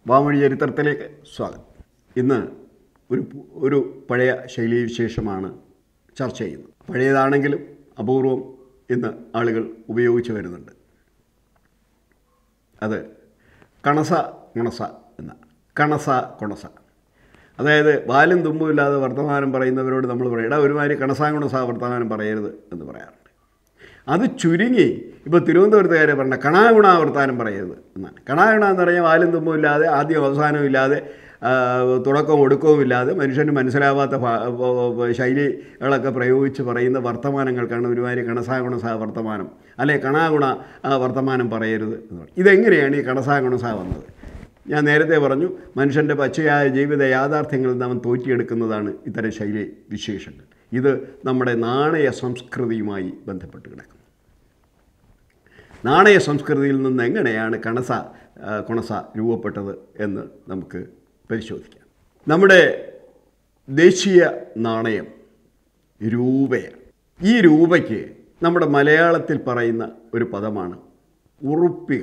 വാമൊഴി ചരിത്രത്തിലേക്ക് സ്വാഗതം ഇന്ന് ഒരു പു- ഒരു പഴയ ശൈലി വിശേഷമാണ് ചർച്ച ചെയ്യുന്നത് പഴയതാണെങ്കിലും അപൂർവം ഇന്ന് ആളുകൾ ഉപയോഗിച്ച് വരുന്നുണ്ട് അത് കണസ കുണസ എന്ന കണസ കുണസ അതായത് വാലും തുമ്പുമില്ലാതെ വർത്തമാനം പറയുന്നവരോട് നമ്മൾ പറയും എടാ ഒരുമാതിരി കണസാ കുണസ വർത്തമാനം പറയരുത് എന്ന് പറയാറുണ്ട് അത് ചുരുങ്ങി ഇപ്പോൾ തിരുവനന്തപുരത്തുകാരെ പറഞ്ഞ കണാഗുണ വർത്താനം പറയരുത് എന്നാണ് കണാഗുണ എന്ന് പറഞ്ഞാൽ വാലും തുമ്പും ഇല്ലാതെ ആദ്യം അവസാനവും ഇല്ലാതെ ആ, തുടക്കവും ഒടുക്കവും ഇല്ലാതെ മനുഷ്യന് മനസ്സിലാവാത്ത ഭാ- വ- വ- ശൈലികളൊക്കെ പ്രയോഗിച്ച് പറയുന്ന വർത്തമാനങ്ങൾക്കാണ് ഒരുമാതിരി കണസാ ഗുണസ വർത്തമാനം അല്ലെ കണാഗുണ ആ, വർത്തമാനം പറയരുത് എന്ന് പറയും ഇതെങ്ങനെയാണ് ഈ കണസാ ഗുണസ വന്നത് ഞാൻ നേരത്തെ പറഞ്ഞു മനുഷ്യൻ്റെ പച്ചയായ ജീവിത യാഥാർത്ഥ്യങ്ങളിൽ നിന്ന് അവൻ തോറ്റിയെടുക്കുന്നതാണ് ഇത്തരം ശൈലി വിശേഷങ്ങൾ ഇത് നമ്മുടെ നാണയ സംസ്കൃതിയുമായി ബന്ധപ്പെട്ട് കിടക്കുന്നു നാണയ സംസ്കൃതിയിൽ നിന്ന് എങ്ങനെയാണ് കണസ ആ, കുണസ രൂപപ്പെട്ടത് എന്ന് നമുക്ക് പരിശോധിക്കാം നമ്മുടെ ദേശീയ നാണയം രൂപയാണ് ഈ രൂപയ്ക്ക് നമ്മുടെ മലയാളത്തിൽ പറയുന്ന ഒരു പദമാണ് ഉറുപ്പിക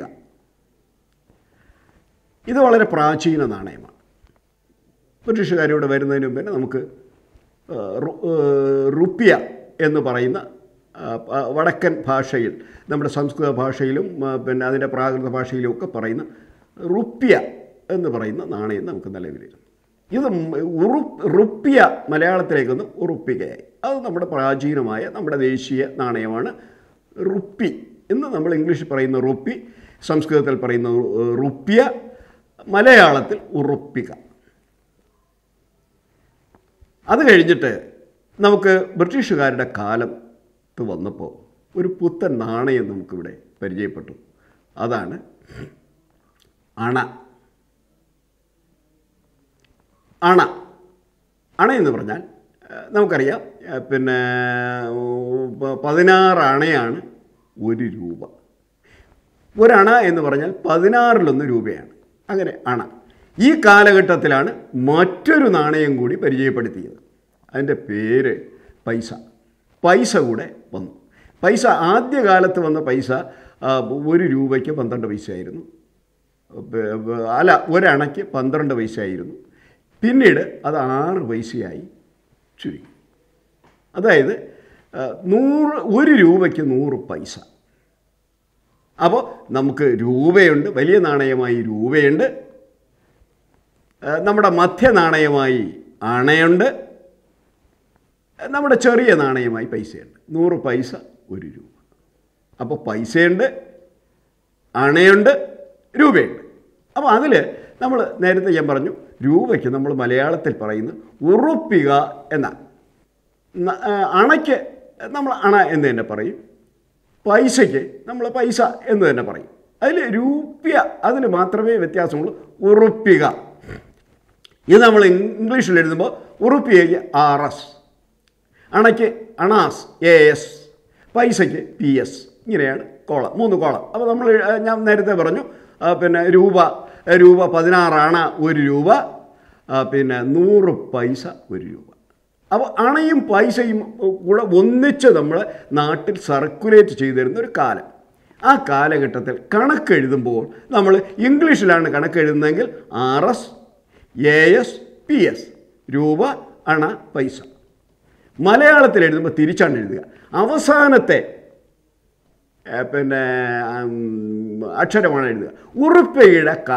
ഇത് വളരെ പ്രാചീന നാണയമാണ് ബ്രിട്ടീഷുകാർ ഇവിടെ വരുന്നതിന് മുമ്പേ നമുക്ക് ആ, റു- ആ, റുപ്യ എന്ന് പറയുന്ന ആ, ആ, വടക്കൻ ഭാഷയിൽ നമ്മുടെ സംസ്കൃത ഭാഷയിലും ആ, പിന്നെ അതിൻ്റെ പ്രാകൃത ഭാഷയിലും ഒക്കെ പറയുന്ന റുപ്യ എന്ന് പറയുന്ന നാണയം നമുക്ക് നിലവിലിരുന്നു ഇത് ഉറു റുപ്യ മലയാളത്തിലേക്കൊന്ന് ഉറുപ്പികയായി അത് നമ്മുടെ പ്രാചീനമായ നമ്മുടെ ദേശീയ നാണയമാണ് റുപ്പി എന്ന് നമ്മൾ ഇംഗ്ലീഷിൽ പറയുന്ന റുപ്പി സംസ്കൃതത്തിൽ പറയുന്ന റു- റുപ്യ മലയാളത്തിൽ ഉറുപ്പിക അത് കഴിഞ്ഞിട്ട് നമുക്ക് ബ്രിട്ടീഷുകാരുടെ കാലത്ത് വന്നപ്പോൾ ഒരു പുത്തൻ നാണയം നമുക്കിവിടെ പരിചയപ്പെട്ടു അതാണ് അണ അണ അണ എന്ന് പറഞ്ഞാൽ ഏഹ്, നമുക്കറിയാം ഏഹ്, പിന്നെ ഉം, പ- പതിനാറ് അണയാണ് ഒരു രൂപ ഒരണ എന്ന് പറഞ്ഞാൽ പതിനാറിലൊന്ന് രൂപയാണ് അങ്ങനെ അണ ഈ കാലഘട്ടത്തിലാണ് മറ്റൊരു നാണയം കൂടി പരിചയപ്പെടുത്തിയത് അതിൻ്റെ പേര് പൈസ പൈസ കൂടെ വന്നു പൈസ ആദ്യകാലത്ത് വന്ന പൈസ ആ, ഒരു രൂപയ്ക്ക് പന്ത്രണ്ട് പൈസയായിരുന്നു ബ- ബ- അല്ല ഒരണയ്ക്ക് പന്ത്രണ്ട് പൈസയായിരുന്നു പിന്നീട് അത് ആറ് പൈസയായി ചുരുങ്ങി അതായത് ആ, നൂറ് ഒരു രൂപയ്ക്ക് നൂറ് പൈസ അപ്പോൾ നമുക്ക് രൂപയുണ്ട് വലിയ നാണയമായി രൂപയുണ്ട് ആ, നമ്മുടെ മധ്യ നാണയമായി അണയുണ്ട് ആ, നമ്മുടെ ചെറിയ നാണയമായി പൈസയുണ്ട് നൂറ് പൈസ ഒരു രൂപ അപ്പോൾ പൈസയുണ്ട് അണയുണ്ട് രൂപയുണ്ട് അപ്പോൾ അതിൽ നമ്മൾ നേരത്തെ ഞാൻ പറഞ്ഞു രൂപയ്ക്ക് നമ്മൾ മലയാളത്തിൽ പറയുന്ന ഉറുപ്പിക എന്നാണ് ന- ആ, അണയ്ക്ക് നമ്മൾ അണ എന്ന് തന്നെ പറയും പൈസയ്ക്ക് നമ്മൾ പൈസ എന്ന് തന്നെ പറയും അതിൽ രൂപ്യ അതിന് മാത്രമേ വ്യത്യാസമുള്ളൂ ഉറുപ്പിക ഇത് നമ്മൾ ഇംഗ്ലീഷിൽ എഴുതുമ്പോൾ ഉറുപ്പിയയ്ക്ക് ആർ എസ് അണയ്ക്ക് അണാസ് എ എസ് പൈസയ്ക്ക് പി എസ് ഇങ്ങനെയാണ് കോളം മൂന്ന് കോളം അപ്പോൾ നമ്മൾ ആ, ഞാൻ നേരത്തെ പറഞ്ഞു ആ, പിന്നെ രൂപ രൂപ പതിനാറ് അണ ഒരു രൂപ ആ, പിന്നെ നൂറ് പൈസ ഒരു രൂപ അപ്പോൾ അണയും പൈസയും കൂടെ ഒന്നിച്ച് നമ്മൾ നാട്ടിൽ സർക്കുലേറ്റ് ചെയ്തു തരുന്ന ഒരു കാലം ആ കാലഘട്ടത്തിൽ കണക്കെഴുതുമ്പോൾ നമ്മൾ ഇംഗ്ലീഷിലാണ് കണക്കെഴുതുന്നതെങ്കിൽ R S A S P S രൂപ അണ പൈസ മലയാളത്തിൽ എഴുതുമ്പോൾ തിരിച്ചാണ് എഴുതുക അവസാനത്തെ ഏ, പിന്നെ ഉം, അക്ഷരമാണ് എഴുതുക ഉറുപ്പയുടെ ക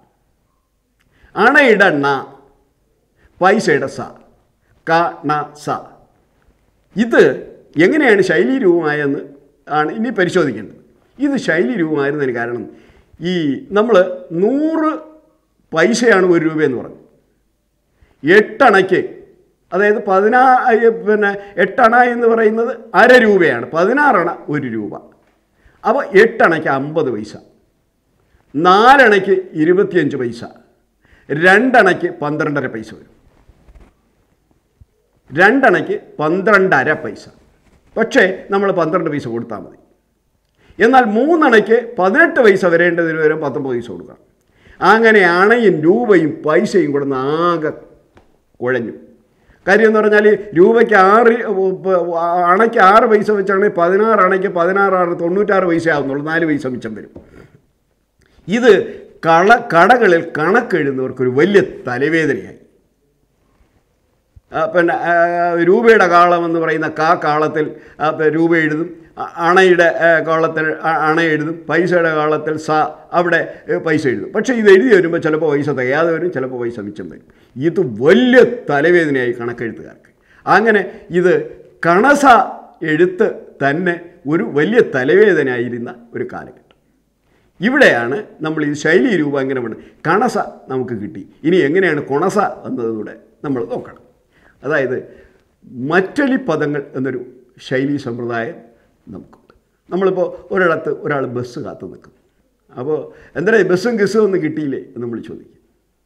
അണയുടെ ണ പൈസയുടെ സ ക ണ സ ഇത് എങ്ങനെയാണ് ശൈലി രൂപമായെന്ന് ആണ് ഇനി പരിശോധിക്കേണ്ടത് ഇത് ശൈലി രൂപമായിരുന്നതിന് കാരണം ഈ നമ്മൾ നൂറ് പൈസയാണ് ഒരു രൂപയെന്ന് പറഞ്ഞു എട്ടണയ്ക്ക് അതായത് പതിനാ പിന്നെ എട്ടണ എന്ന് പറയുന്നത് അര രൂപയാണ് പതിനാറണ ഒരു രൂപ അപ്പോൾ എട്ടണയ്ക്ക് അമ്പത് പൈസ നാലണയ്ക്ക് ഇരുപത്തിയഞ്ച് പൈസ രണ്ടണയ്ക്ക് പന്ത്രണ്ടര പൈസ വരും രണ്ടണയ്ക്ക് പന്ത്രണ്ടര പൈസ പക്ഷേ നമ്മൾ പന്ത്രണ്ട് പൈസ കൊടുത്താൽ മതി എന്നാൽ മൂന്നണയ്ക്ക് പതിനെട്ട് പൈസ വരേണ്ടതിന് വരെ പത്തൊമ്പത് പൈസ കൊടുക്കണം അങ്ങനെ അണയും രൂപയും പൈസയും കൂടെ ആകെ കുഴഞ്ഞു കാര്യം എന്ന് പറഞ്ഞാൽ രൂപയ്ക്ക് ആറ് അണയ്ക്ക് ആറ് പൈസ വെച്ചാണെങ്കിൽ പതിനാറ് അണയ്ക്ക് പതിനാറ് ആറ് തൊണ്ണൂറ്റാറ് പൈസ ആവുന്നുള്ളൂ നാല് പൈസ മിച്ചം വരും ഇത് കള കടകളിൽ കണക്കെഴുതുന്നവർക്കൊരു വലിയ തലവേദനയായി ആ, പിന്നെ ആ, രൂപയുടെ കാളം എന്ന് പറയുന്ന കാ കാളത്തിൽ ആ, പ- രൂപ എഴുതും അ- അണയുടെ ആ, കാളത്തിൽ അ- അണ എഴുതും പൈസയുടെ കാളത്തിൽ സ അവിടെ ഏ, പൈസ എഴുതും പക്ഷേ ഇത് എഴുതി വരുമ്പോൾ ചിലപ്പോൾ പൈസ തികയാതെ വരും ചിലപ്പോൾ പൈസ മിച്ചം വരും ഇത് വലിയ തലവേദനയായി കണക്കെഴുത്തുകാർക്ക് അങ്ങനെ ഇത് കണസ എഴുത്ത് തന്നെ ഒരു വലിയ തലവേദനയായിരുന്ന ഒരു കാലഘട്ടം ഇവിടെയാണ് നമ്മൾ ഈ ശൈലി രൂപം എങ്ങനെ വേണം കണസ നമുക്ക് കിട്ടി ഇനി എങ്ങനെയാണ് കൊണസ എന്നതുകൂടെ നമ്മൾ നോക്കണം അതായത് മറ്റൊലി പദങ്ങൾ എന്നൊരു ശൈലി സമ്പ്രദായം നമുക്കുണ്ട് നമ്മളിപ്പോൾ ഒരിടത്ത് ഒരാൾ ബസ് കാത്തു നിൽക്കും അപ്പോൾ എന്താ ബസ്സും കിസ്സും ഒന്നും കിട്ടിയില്ലേ എന്ന് നമ്മൾ ചോദിക്കും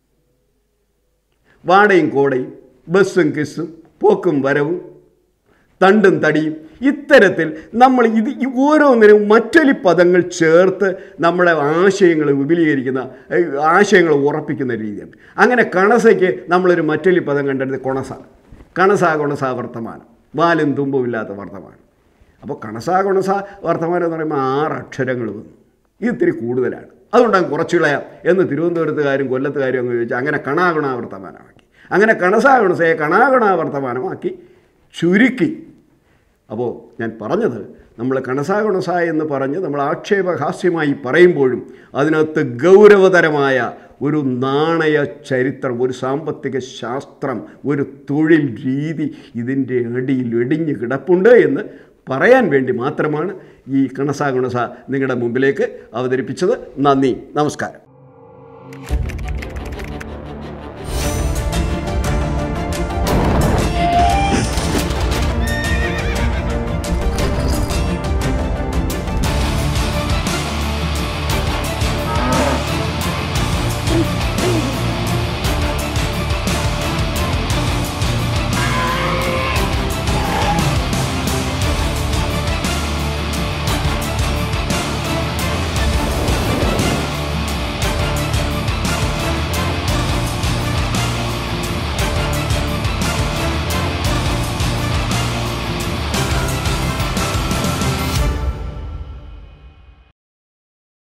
വാടയും കോടയും ബസ്സും കിസ്സും പോക്കും വരവും തണ്ടും തടിയും ഇത്തരത്തിൽ നമ്മൾ ഇത് ഈ ഓരോന്നിനും മറ്റൊരു പദങ്ങൾ ചേർത്ത് നമ്മുടെ ആശയങ്ങൾ വിപുലീകരിക്കുന്ന ഏഹ്, ആശയങ്ങൾ ഉറപ്പിക്കുന്ന രീതിയാണ് അങ്ങനെ കണസയ്ക്ക് നമ്മളൊരു മറ്റൊരു പദം കണ്ടെടുത്ത് കൊണസ കണസ കൊണസ വർത്തമാനം വാലും തുമ്പും ഇല്ലാത്ത വർത്തമാനം അപ്പോൾ കണസ കൊണസ വർത്തമാനം എന്ന് പറയുമ്പോൾ ആറ് അക്ഷരങ്ങൾ വന്നു ഇത് ഇത്തിരി കൂടുതലാണ് അതുകൊണ്ട് അങ്ങ് കുറച്ച് കളയാം എന്ന് തിരുവനന്തപുരത്തുകാരും കൊല്ലത്തുകാരും അങ്ങ് ചോദിച്ചാൽ അങ്ങനെ കണാഗുണ വർത്തമാനമാക്കി അങ്ങനെ കണസാ ഗുണസയെ കണാഗുണ വർത്തമാനമാക്കി ചുരുക്കി അപ്പോൾ ഞാൻ പറഞ്ഞത് നമ്മൾ കണസാ ഗുണസ എന്ന് പറഞ്ഞ് നമ്മൾ ആക്ഷേപഹാസ്യമായി പറയുമ്പോഴും അതിനകത്ത് ഗൗരവതരമായ ഒരു നാണയ ചരിത്രം ഒരു സാമ്പത്തിക ശാസ്ത്രം ഒരു തൊഴിൽ രീതി ഇതിൻ്റെ അടിയിൽ ഇടിഞ്ഞ് കിടപ്പുണ്ട് എന്ന് പറയാൻ വേണ്ടി മാത്രമാണ് ഈ കണസാ ഗുണസ നിങ്ങളുടെ മുമ്പിലേക്ക് അവതരിപ്പിച്ചത് നന്ദി നമസ്കാരം